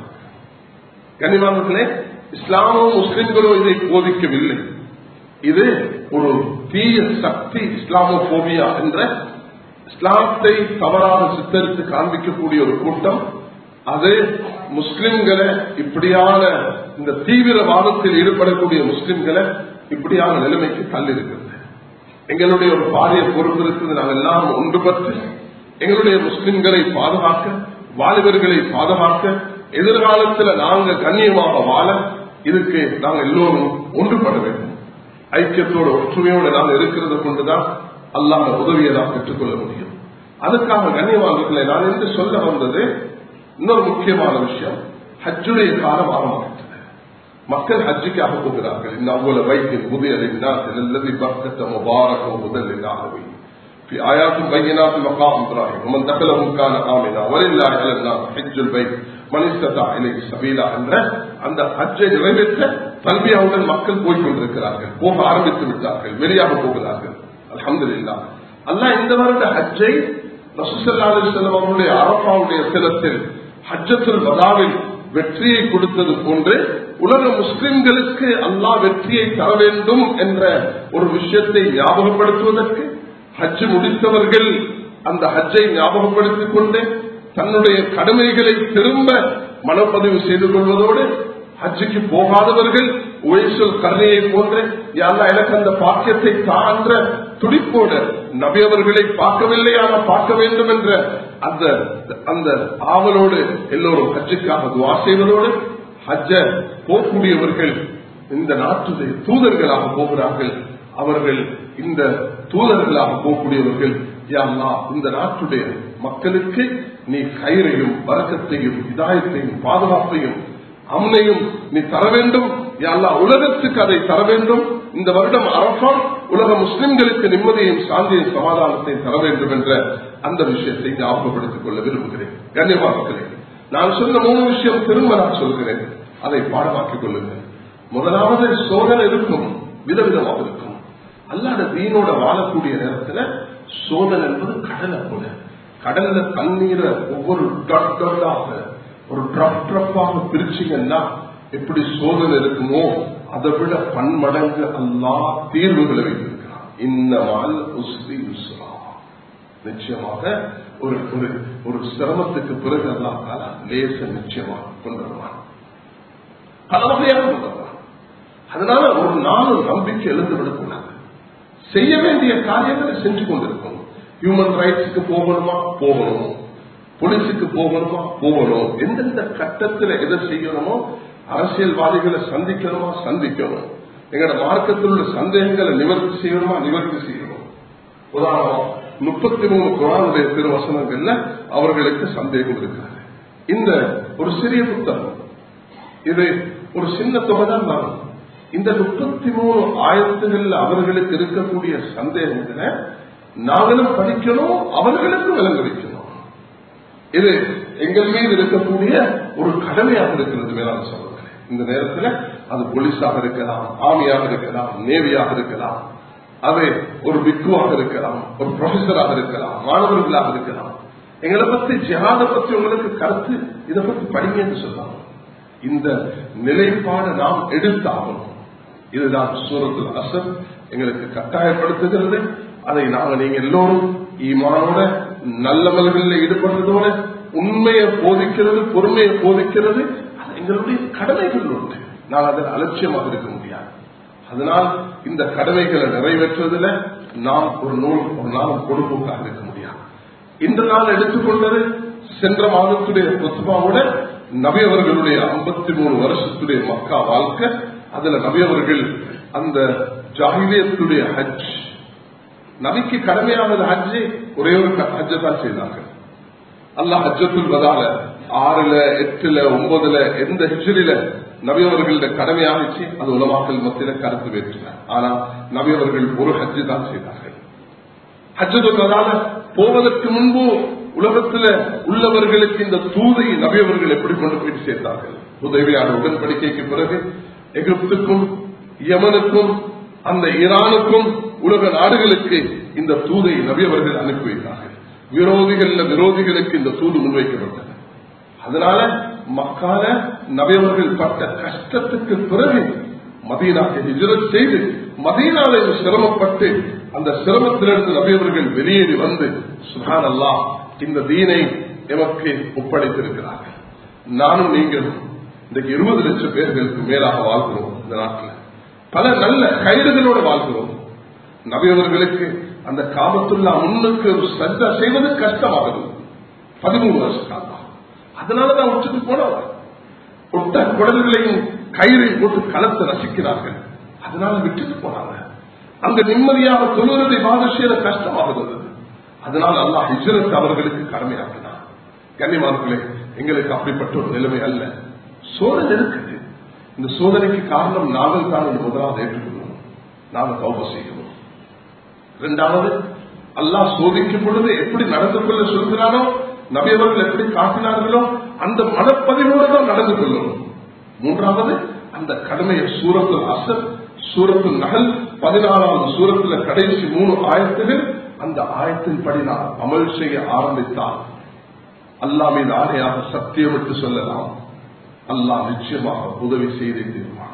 S1: கனிமானத்திலே இஸ்லாமோ முஸ்லிம்களோ இதை போதிக்கவில்லை இது ஒரு தீய சக்தி இஸ்லாமோபோபியா என்ற இஸ்லாத்தை தவறாக சித்தரித்து காண்பிக்கக்கூடிய ஒரு கூட்டம் அது முஸ்லிம்களை இப்படியான இந்த தீவிரவாதத்தில் ஈடுபடக்கூடிய முஸ்லிம்களை இப்படியான நிலைமைக்கு தள்ளிருக்கிறது எங்களுடைய ஒரு பாரிய பொறுப்பு இருக்குது நாங்கள் எல்லாம் ஒன்றுபட்டு எங்களுடைய முஸ்லிம்களை பாதுகாக்க வாலிபர்களை பாதுகாக்க எதிர்காலத்தில் நாங்க கண்ணியமாக வாழ இதுக்கு நாங்கள் எல்லோரும் ஒன்றுபட வேண்டும் ஐக்கியத்தோட ஒற்றுமையோடு நாங்கள் இருக்கிறது கொண்டுதான் அல்லாத உதவியை நாம் பெற்றுக்கொள்ள முடியும் அதுக்காக கண்ணியமானவர்களை நான் என்று சொல்ல வந்தது இன்னொரு முக்கியமான விஷயம் ஹஜ்ஜுடைய காலம் ஆரம்பமாயிட்டது மக்கள் ஹஜ்ஜுக்காக போகிறார்கள் இந்த அவ்வளவு வைத்தின் முதலில் الذي بكت مبارك وهدى للعالمين في آيات بينات مقام إبراهيم ومن دخله كان آمنا ولله على الناس حج البيت من استطاع إليه سبيلا என்ற அந்த ஹஜ்ஜை நிறைவேற்ற தல்பியாவுடன் மக்கள் போய் கொண்டிருக்கிறார்கள் போக ஆரம்பித்து விட்டார்கள் வெளியாக போகிறார்கள் அலமதுல்லா அல்லாஹ் இந்த வருட ஹஜ்ஜை ரசூசல்லா அலிஸ்லாம் அவருடைய அரப்பாவுடைய சிலத்தில் ஹஜ்ஜத்துல் வதாவில் வெற்றியை கொடுத்தது போன்று உலக முஸ்லிம்களுக்கு அல்லாஹ் வெற்றியை தர வேண்டும் என்ற ஒரு விஷயத்தை ஞாபகப்படுத்துவதற்கு ஹஜ் முடித்தவர்கள் அந்த ஹஜ்ஜை ஞாபகப்படுத்திக் கொண்டு தன்னுடைய கடமைகளை திரும்ப மனப்பதிவு செய்து கொள்வதோடு ஹஜ்ஜுக்கு போகாதவர்கள் உயசல் கருணையை போன்று யாரா எனக்கு அந்த பாக்கியத்தை தான்ற துடிப்போட நபி அவர்களை பார்க்கவில்லை ஆனால் பார்க்க வேண்டும் என்ற அந்த அந்த ஆவலோடு எல்லோரும் ஹஜ்ஜுக்காக துவா செய்வதோடு ஹஜ்ஜ போகக்கூடியவர்கள் இந்த நாட்டு தூதர்களாக போகிறார்கள் அவர்கள் இந்த தூதர்களாக போகக்கூடியவர்கள் யாழ்லா இந்த நாட்டுடைய மக்களுக்கு நீ கயிறையும் வரக்கத்தையும் இதாயத்தையும் பாதுகாப்பையும் அம்னையும் நீ தர வேண்டும் யாழ்லா உலகத்துக்கு அதை தர வேண்டும் இந்த வருடம் அரபா உலக முஸ்லிம்களுக்கு நிம்மதியும் சாந்தியும் சமாதானத்தையும் தர வேண்டும் என்ற அந்த விஷயத்தை ஞாபகப்படுத்திக் கொள்ள விரும்புகிறேன் கண்ணியமாக்கிறேன் நான் சொன்ன மூணு விஷயம் திரும்ப நான் சொல்கிறேன் அதை பாடமாக்கிக் கொள்ளுங்கள் முதலாவது சோதனை இருக்கும் விதவிதமாக இருக்கும் அல்லாத தீனோட வாழக்கூடிய நேரத்துல சோதனை என்பது கடலை போல கடல்ல தண்ணீரை ஒவ்வொரு ட்ரப் ட்ரப்பாக ஒரு ட்ரப் ட்ரப்பாக பிரிச்சிங்கன்னா எப்படி சோதனை இருக்குமோ அதை விட பன்மடங்கு அல்லா தீர்வுகளை வைத்திருக்கிறான் இந்த மால் உஸ்தி உஸ்ரா நிச்சயமாக ஒரு ஒரு ஒரு சிரமத்துக்கு பிறகு அல்லாத்தால லேச நிச்சயமாக கொண்டு வருவான் பல வகையாக கொண்டு வருவான் அதனால ஒரு நாள் நம்பிக்கை எழுந்து விடக்கூடாது செய்ய வேண்டிய காரியங்களை செஞ்சு கொண்டிருக்கணும் ஹியூமன் ரைட்ஸுக்கு போகணுமா போகணும் போலீஸுக்கு போகணுமா போகணும் எந்தெந்த கட்டத்தில் எதை செய்யணுமோ அரசியல்வாதிகளை சந்திக்கணுமா சந்திக்கணும் எங்களோட மார்க்கத்தில் உள்ள சந்தேகங்களை நிவர்த்தி செய்யணுமா நிவர்த்தி செய்யணும் உதாரணம் முப்பத்தி மூணு குரானுடைய திருவசனங்கள்ல அவர்களுக்கு சந்தேகம் இருக்கிறது இந்த ஒரு சிறிய புத்தகம் இது ஒரு சின்ன தொகை தான் வரும் இந்த முப்பத்தி மூணு ஆயிரத்துகள்ல அவர்களுக்கு இருக்கக்கூடிய சந்தேகங்களை நாங்களும் படிக்கணும் அவர்களுக்கும் விளங்க வைக்கணும் இது எங்கள் மீது இருக்கக்கூடிய ஒரு கடமையாக இருக்கிறது மேலான சகோதரர்களே இந்த நேரத்தில் அது போலீஸாக இருக்கலாம் ஆர்மியாக இருக்கலாம் நேவியாக இருக்கலாம் அது ஒரு பிக்குவாக இருக்கலாம் ஒரு ப்ரொஃபஸராக இருக்கலாம் மாணவர்களாக இருக்கலாம் எங்களை பத்தி ஜிஹாத பத்தி உங்களுக்கு கருத்து இதை பத்தி படிங்க என்று சொல்லலாம் இந்த நிலைப்பாடு நாம் எடுத்தாகணும் இதுதான் சூரத்தில் அசர் எங்களுக்கு கட்டாயப்படுத்துகிறது அதை நாங்கள் நீங்க எல்லோரும் ஈமானோட நல்லவர்களில் ஈடுபடுறதோட உண்மையை போதிக்கிறது பொறுமையை போதிக்கிறது அது எங்களுடைய கடமைகள் உண்டு நான் அதில் அலட்சியமாக இருக்க முடியாது அதனால் இந்த கடமைகளை நிறைவேற்றுவதில் நாம் ஒரு நூல் ஒரு நாளும் பொறுப்போக்காக இருக்க முடியாது இன்று நான் எடுத்துக்கொண்டது சென்ற மாதத்துடைய பொத்துபாவோட நபியவர்களுடைய ஐம்பத்தி மூணு வருஷத்துடைய மக்கா வாழ்க்கை அதுல நபியவர்கள் அந்த ஜாகிலியத்துடைய ஹஜ் நபிக்கு கடமையானது ஹஜ்ஜு ஒரே ஒரு ஹஜ்ஜை தான் செய்தார்கள் அல்லாஹ் ஹஜ்ஜத்துல் வதால ஆறுல எட்டுல ஒன்பதுல எந்த ஹிஜ்ரில நபியவர்களுடைய கடமையாகிச்சு அது உலமாக்கல் மத்தியில கருத்து வேற்றினார் ஆனா நபியவர்கள் ஒரு ஹஜ்ஜு தான் செய்தார்கள் ஹஜ்ஜத்துல் வதால போவதற்கு முன்பு உலகத்துல உள்ளவர்களுக்கு இந்த தூதை நபியவர்கள் எப்படி கொண்டு போய் சேர்த்தார்கள் உதவியான உடன்படிக்கைக்கு பிறகு எகிப்துக்கும் யமனுக்கும் அந்த ஈரானுக்கும் உலக நாடுகளுக்கு இந்த தூதை நபியவர்கள் அனுப்பி வைத்தார்கள் விரோதிகள் விரோதிகளுக்கு இந்த தூது முன்வைக்கப்பட்டது அதனால மக்கால நபியவர்கள் பட்ட கஷ்டத்துக்கு பிறகு மதீனாக்கு ஹிஜரத் செய்து மதீனால சிரமப்பட்டு அந்த சிரமத்திலிருந்து நபியவர்கள் வெளியேறி வந்து சுகான் அல்லா இந்த தீனை எமக்கு ஒப்படைத்திருக்கிறார்கள் நானும் நீங்களும் இன்றைக்கு இருபது லட்சம் பேர்களுக்கு மேலாக வாழ்கிறோம் இந்த நாட்டில் பல நல்ல கயிறுகளோடு வாழ்கிறோம் நபியவர்களுக்கு அந்த காபத்துள்ளா முன்னுக்கு ஒரு சஜா செய்வது கஷ்டமாகுது பதிமூணு வருஷ காலம் அதனாலதான் உச்சத்து போனவர் ஒட்ட குடல்களையும் கயிறை போட்டு களத்தை ரசிக்கிறார்கள் அதனால விட்டுட்டு போனாங்க அங்க நிம்மதியாக தொழுவதை பாதிஷியில கஷ்டமாகுது அதனால் அல்லாஹ் ஹிஜரத் அவர்களுக்கு கடமையாக்கினார் கன்னிமார்களே எங்களுக்கு அப்படிப்பட்ட ஒரு நிலைமை அல்ல சோதனை இருக்குது இந்த சோதனைக்கு காரணம் நாங்கள் தான் முதலாவது ஏற்றுக்கொள்ளணும் நாங்கள் தௌப செய்யணும் இரண்டாவது அல்லாஹ் சோதிக்கும் பொழுது எப்படி நடந்து கொள்ள சொல்கிறானோ நபியவர்கள் எப்படி காட்டினார்களோ அந்த மனப்பதிவோடு தான் நடந்து கொள்ளணும் மூன்றாவது அந்த கடமையை சூரத்தில் அசர் சூரத்தில் நகல் பதினாறாவது சூரத்துல கடைசி மூணு ஆயத்துகள் அந்த ஆயத்தின் படி நான் அமல் செய்ய ஆரம்பித்தால் அல்லா மீது ஆணையாக சத்தியமிட்டு சொல்லலாம் அல்லாஹ் நிச்சயமாக உதவி செய்தே தீர்வான்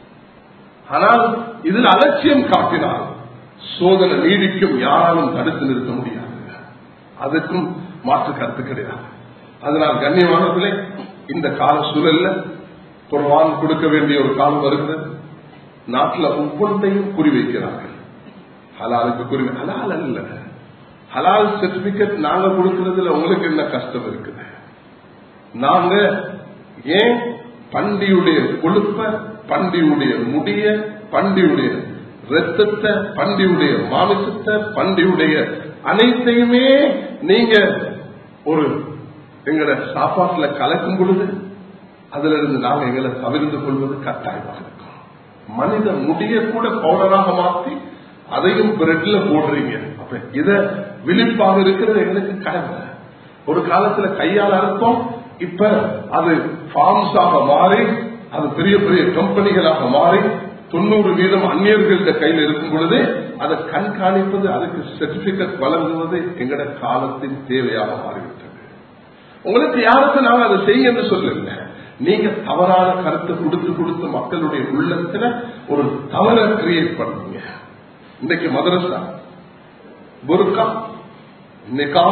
S1: ஆனால் இதில் அலட்சியம் காட்டினால் சோதனை நீடிக்கும் யாராலும் தடுத்து நிறுத்த முடியாது அதுக்கும் மாற்று கருத்து கிடையாது அதனால் கண்ணியமானவர்களே இந்த கால சூழல்ல குர்வான் கொடுக்க வேண்டிய ஒரு காலம் வருகிறது நாட்டில் ஒவ்வொன்றையும் குறிவைக்கிறார்கள் ஹலாலுக்கு குறி ஹலால் அல்ல ஹலால் சர்டிபிகேட் நாங்க கொடுக்கறதுல உங்களுக்கு என்ன கஷ்டம் இருக்குது நாங்க ஏன் பண்டியுடைய கொழுப்ப பண்டியுடைய முடிய பண்டியுடைய ரத்தத்தை பண்டியுடைய மாமிசத்தை பண்டியுடைய அனைத்தையுமே நீங்க ஒரு எங்கட சாப்பாட்டுல கலக்கும் பொழுது அதுல இருந்து நாங்க எங்களை தவிர்த்து கொள்வது கட்டாயமாக இருக்கும் மனித முடிய கூட பவுடராக மாற்றி அதையும் பிரெட்ல போடுறீங்க அப்ப இத விழிப்பாக இருக்கிறது எங்களுக்கு கடமை ஒரு காலத்துல கையால் அறுத்தோம் இப்ப அது ஃபார்ம்ஸாக மாறி அது பெரிய பெரிய கம்பெனிகளாக மாறி தொண்ணூறு வீதம் அந்நியர்கள கையில் இருக்கும் பொழுது அதை கண்காணிப்பது அதுக்கு சர்டிபிகேட் வழங்குவது எங்கட காலத்தின் தேவையாக மாறிவிட்டது உங்களுக்கு யாருக்கு நாங்க அதை செய்ய என்று சொல்லல நீங்க தவறான கருத்தை கொடுத்து கொடுத்து மக்களுடைய உள்ளத்துல ஒரு தவற கிரியேட் பண்ணீங்க இன்னைக்கு மதரசா புர்கா நிகா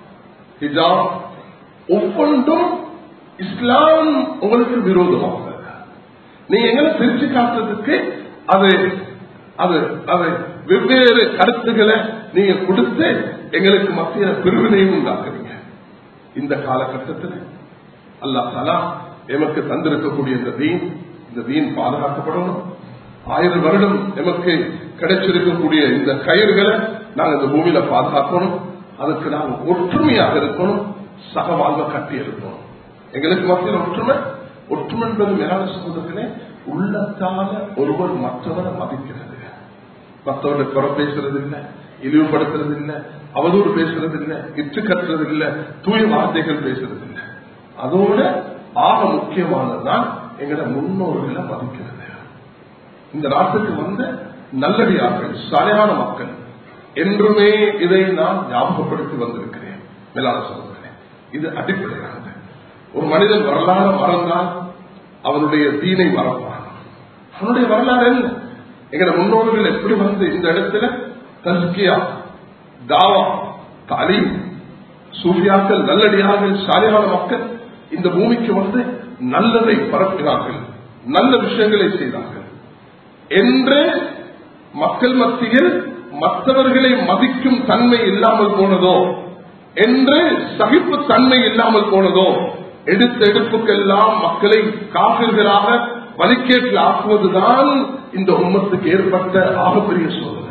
S1: ஹிஜாப் ஒவ்வொன்றும் இஸ்லாம் உங்களுக்கு விரோதமாக நீங்க எங்களை பிரிச்சு காட்டுறதுக்கு அது அது அது வெவ்வேறு கருத்துக்களை நீங்க கொடுத்து எங்களுக்கு மத்திய பிரிவினையும் உண்டாக்குறீங்க இந்த காலகட்டத்தில் அல்லா தலா எமக்கு தந்திருக்கக்கூடிய இந்த தீன் இந்த தீன் பாதுகாக்கப்படணும் ஆயிரம் வருடம் எமக்கு கிடைச்சிருக்கக்கூடிய இந்த கயிறுகளை நாங்க இந்த பூமியில பாதுகாக்கணும் அதுக்கு நாங்க ஒற்றுமையாக இருக்கணும் சக வாழ்வை கட்டி இருக்கணும் எங்களுக்கு மத்தியில் ஒற்றுமை ஒற்றுமை என்பது மேலான சகோதரர்களே உள்ளத்தால ஒருவர் மற்றவரை மதிக்கிறது மற்றவரை குறை பேசுறது இல்லை இழிவுபடுத்துறது இல்லை அவதூறு பேசுறது இல்லை இச்சு கட்டுறது இல்லை தூய வார்த்தைகள் பேசுறது இல்லை அதோட ஆக முக்கியமானதுதான் எங்களை முன்னோர்களை மதிக்கிறது இந்த நாட்டுக்கு வந்த நல்லடியார்கள் சாலையான மக்கள் என்றுமே இதை நான் ஞாபகப்படுத்தி வந்திருக்கிறேன் மேலான சகோதரனே இது அடிப்படையானது ஒரு மனிதன் வரலாறு மறந்தால் அவனுடைய தீனை மறப்பான் அவனுடைய வரலாறு என்ன எங்க முன்னோர்கள் எப்படி வந்து இந்த இடத்துல தஸ்கியா தாவா தாலீம் சூஃபியாக்கள் நல்லடியார்கள் சாலையான மக்கள் இந்த பூமிக்கு வந்து நல்லதை பரப்பினார்கள் நல்ல விஷயங்களை செய்தார்கள் என்று மக்கள் மத்தியில் மற்றவர்களை மதிக்கும் தன்மை இல்லாமல் போனதோ என்று சகிப்பு தன்மை இல்லாமல் போனதோ எடுத்த எடுப்புக்கெல்லாம் மக்களை காவிர்களாக வலிக்கேட்டில் ஆக்குவதுதான் இந்த உம்மத்துக்கு ஏற்பட்ட ஆகப்பெரிய சோதனை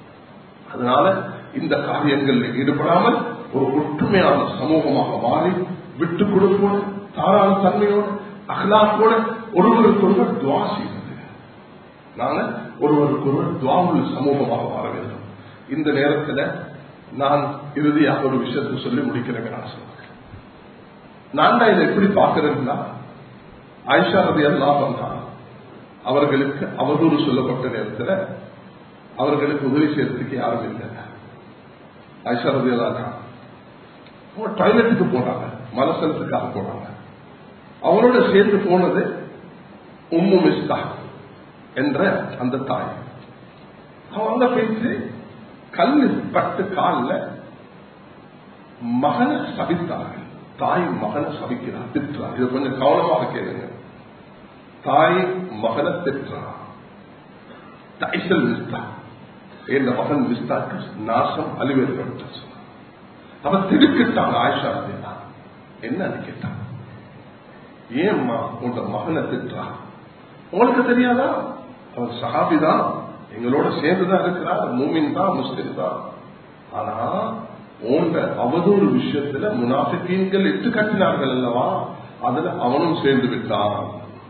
S1: அதனால இந்த காரியங்களில் ஈடுபடாமல் ஒரு ஒற்றுமையான சமூகமாக மாறி விட்டு கொடுப்போடு தாராள தன்மையோடு அகலாக்கோடு ஒருவருக்கு ஒருவர் துவா செய்வது நாங்க ஒருவருக்கு ஒருவர் துவாவுள்ள சமூகமாக மாற வேண்டும் இந்த நேரத்தில் நான் இறுதியாக ஒரு விஷயத்தை சொல்லி முடிக்கிறேங்க நான் சொல்றேன் நான் தான் இதை எப்படி பார்க்கிறேன்னா ஆயிஷா ரதி அல்லா அவர்களுக்கு அவதூறு சொல்லப்பட்ட நேரத்தில் அவர்களுக்கு உதவி செய்யறதுக்கு யாரும் இல்லை ஆயிஷா ரதி அல்லா அவங்க டாய்லெட்டுக்கு போனாங்க மலசலத்துக்காக போனாங்க அவரோட சேர்ந்து போனது உம்மு மிஸ்தா என்ற அந்த தாய் அவங்க பேச்சு கல்லு பட்டு காலில் மகனை சபித்தார்கள் தாய் மகனை சபிக்கிறார் திட்டுறார் இது கொஞ்சம் கவனமாக கேளுங்க தாய் மகனை திட்டுறார் டைசல் மிஸ்தா என்ற மகன் மிஸ்தாக்கு நாசம் அழிவேற்பட்டு அவ திடுக்கிட்டாங்க ஆயிஷா அப்படின்னா என்னன்னு கேட்டாங்க ஏம்மா உங்க மகனை திட்டுறா உங்களுக்கு தெரியாதா அவன் சஹாபிதான் எங்களோட சேர்ந்துதான் இருக்கிறார் மூமின் தான் முஸ்லிம் தான் ஆனா உண்ட அவதூறு விஷயத்துல முனாஃபிக்கீன்கள் இட்டு கட்டினார்கள் அல்லவா அதுல அவனும் சேர்ந்து விட்டான்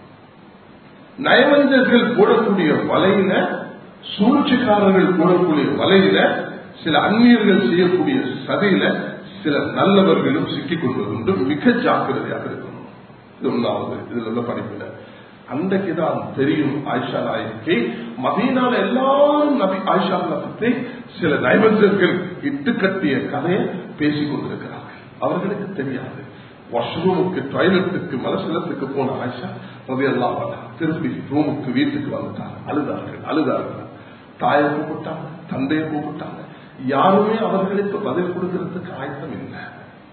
S1: நயவஞ்சர்கள் போடக்கூடிய வலையில சூழ்ச்சிக்காரர்கள் போடக்கூடிய வலையில சில அந்நியர்கள் செய்யக்கூடிய சதியில சில நல்லவர்களும் சிக்கிக் கொள்வதுண்டு மிக ஜாக்கிரதையாக இருக்கணும் இது ஒன்றாவது இதுல உள்ள படிப்புல அன்றைக்குதான் தெரியும் ஆயிஷா நாயகி மதீனால எல்லாரும் நபி ஆயிஷா பற்றி சில நைவஞ்சர்கள் இட்டு கட்டிய கதையை பேசிக் கொண்டிருக்கிறார்கள் அவர்களுக்கு தெரியாது வாஷ்ரூமுக்கு டாய்லெட்டுக்கு மலசலத்துக்கு போன ஆயிஷா ரவி எல்லாம் திரும்பி ரூமுக்கு வீட்டுக்கு வந்துட்டாங்க அழுதார்கள் அழுதார்கள் தாயை கூப்பிட்டாங்க தந்தையை கூப்பிட்டாங்க யாருமே அவர்களுக்கு பதில் கொடுக்கறதுக்கு ஆயத்தம் இல்லை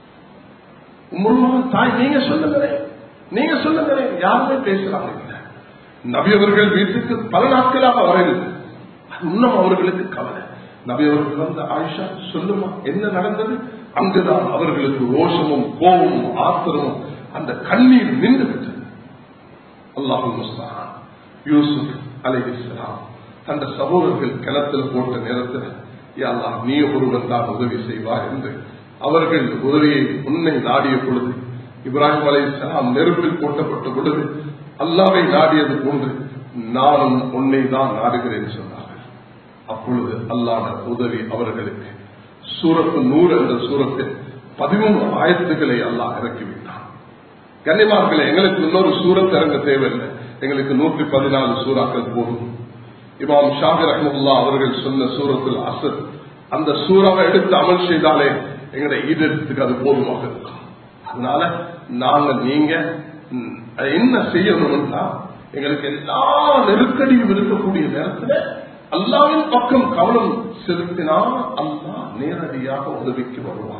S1: உண்மையாக தாய் நீங்க சொல்லுங்களேன் நீங்க சொல்லுங்களேன் யாருமே பேசுறாங்க இல்ல நபி அவர்கள் வீட்டுக்கு பல நாட்களாக வரவில்லை அது இன்னும் அவர்களுக்கு கவலை நபி அவர்கள் வந்து ஆயிஷா சொல்லுமா என்ன நடந்தது அங்குதான் அவர்களுக்கு ரோஷமும் கோபமும் ஆத்திரமும் அந்த கண்ணீர் நின்று விட்டது அல்லாஹு முஸ்லான் யூசுப் அலைஹிஸ்லாம் தந்த சகோதரர்கள் கிணத்தில் போட்ட நேரத்தில் யாழ்லா நீ ஒருவன் தான் உதவி செய்வார் என்று அவர்கள் உதவியை உன்னை நாடிய பொழுது இப்ராஹிம் அலை சலாம் நெருப்பில் போட்டப்பட்ட பொழுது அல்லாவை நாடியது போன்று நானும் உன்னை தான் நாடுகிறேன் சொன்னார்கள் அப்பொழுது அல்லாத உதவி அவர்களுக்கு சூரத்து நூறு என்ற சூரத்தில் பதிமூணு ஆயத்துக்களை அல்லாஹ் இறக்கிவிட்டான் கன்னிமார்களை எங்களுக்கு இன்னொரு சூரத் இறங்க தேவையில்லை எங்களுக்கு நூற்றி பதினாலு சூறாக்கள் போதும் இமாம் ஷாஹிர் அஹமுல்லா அவர்கள் சொன்ன சூரத்தில் அசர் அந்த சூறாவை எடுத்து அமல் செய்தாலே எங்களுடைய ஈடெடுத்துக்கு அது போதுமாக இருக்கும் அதனால நாங்க நீங்க என்ன செய்யணும்னா எங்களுக்கு எல்லா நெருக்கடியும் இருக்கக்கூடிய நேரத்தில் அல்லாவின் பக்கம் கவனம் செலுத்தினால் அல்லா நேரடியாக உதவிக்கு வருவான்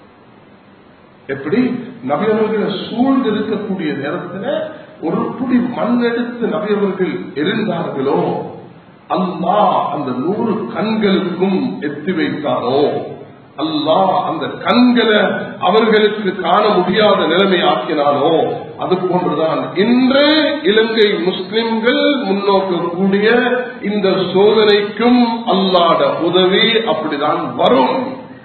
S1: எப்படி நபியவர்களை சூழ்ந்து இருக்கக்கூடிய நேரத்தில் ஒரு புடி மண் எடுத்து நபியவர்கள் இருந்தார்களோ அல்லாஹ் அந்த நூறு கண்களுக்கும் எத்தி வைத்தாரோ அல்லாஹ் அந்த கண்களை அவர்களுக்கு காண முடியாத நிலைமை ஆக்கினானோ அது போன்றுதான் இன்று இலங்கை முஸ்லிம்கள் முன்னோக்கக்கூடிய இந்த சோதனைக்கும் அல்லாட உதவி அப்படிதான் வரும்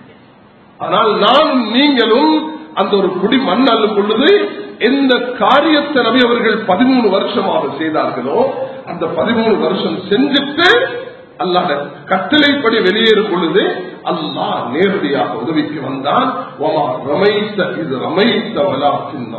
S1: ஆனால் நானும் நீங்களும் அந்த ஒரு குடி மண் அள்ளும் பொழுது எந்த காரியத்தை நபி அவர்கள் பதிமூணு வருஷமாக செய்தார்களோ அந்த பதிமூணு வருஷம் செஞ்சுட்டு அல்லாத கட்டளைப்படி வெளியேறும் பொழுது அல்லாஹ் நேரடியாக உதவிக்கு வந்தான் ஒமா ரமைத்த இது ரமைத்த வலா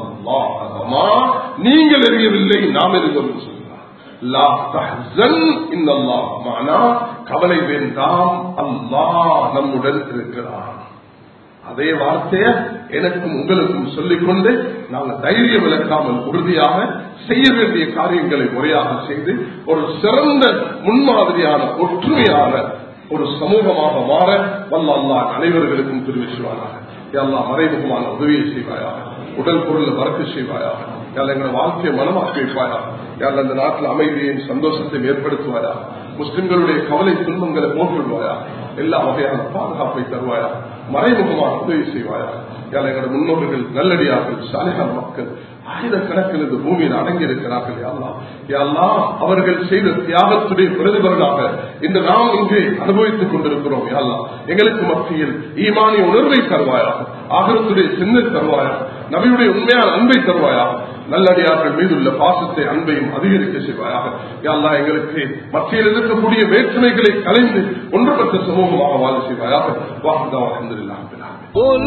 S1: ரமா நீங்கள் எறியவில்லை நாம் எறிவோம் சொல்கிறார் லா தஹ்சன் இன்னல்லாஹ் மானா கவலை வேண்டாம் அல்லாஹ் நம்முடன் இருக்கிறான் அதே வார்த்தைய எனக்கும் உங்களுக்கும் சொல்லிக்கொண்டு நாங்கள் தைரியம் இழக்காமல் உறுதியாக செய்ய வேண்டிய காரியங்களை முறையாக செய்து ஒரு சிறந்த முன்மாதிரியான ஒற்றுமையான ஒரு சமூகமாக மாற வல்ல அல்லா அனைவர்களுக்கும் தெரிவிச்சுவாராக எல்லா மறைமுகமான உதவியை செய்வாயாக உடல் பொருள் வரக்கு செய்வாயாக யாழ் எங்களை வாழ்க்கையை மனமாக்கி வைப்பாயாக யாழ் அந்த நாட்டில் அமைதியையும் சந்தோஷத்தையும் ஏற்படுத்துவாயா முஸ்லிம்களுடைய கவலை துன்பங்களை போட்டுவிடுவாயா எல்லா வகையான பாதுகாப்பை தருவாயா மறைமுகமாக உதவி செய்வாயா யாழ் எங்களோட முன்னோர்கள் நல்லடியார்கள் சாலையான மக்கள் ஆயிரக்கணக்கில் இந்த பூமியில் அடங்கி இருக்கிறார்கள் யாழ்லா யாழ்லா அவர்கள் செய்த தியாகத்துடைய பிரதிபலனாக இன்று நாம் இங்கே அனுபவித்துக் கொண்டிருக்கிறோம் யாழ்லா எங்களுக்கு மத்தியில் ஈமானிய உணர்வை தருவாயாக ஆகரத்துடைய சின்ன தருவாயா நபியுடைய உண்மையான அன்பை தருவாயா நல்லடியார்கள் மீதுள்ள பாசத்தை அன்பையும் அதிகரிக்க செய்வாயாக யாழ்லா எங்களுக்கு மத்தியில் இருக்கக்கூடிய வேற்றுமைகளை கலைந்து ஒன்றுபட்ட சமூகமாக வாழ செய்வாயாக வாஹதா அஹமதுல்லாஹ்
S2: قل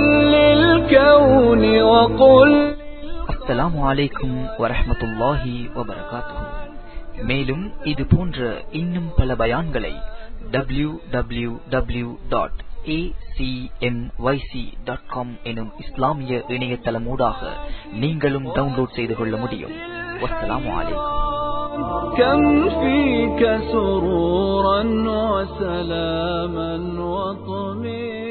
S2: للكون وقل
S3: அஸ்ஸலாமு அலைக்கும் வரஹ்மத்துல்லாஹி வபரகாத்துஹு மேலும் இது போன்ற இன்னும் பல பயான்களை W W W dot dot com எனும் இஸ்லாமிய இணையதளமூடாக நீங்களும் டவுன்லோட் செய்து கொள்ள முடியும் வஸ்ஸலாமு அலைக்கும்
S2: كم فيك سرورا وسلاما وطمئنا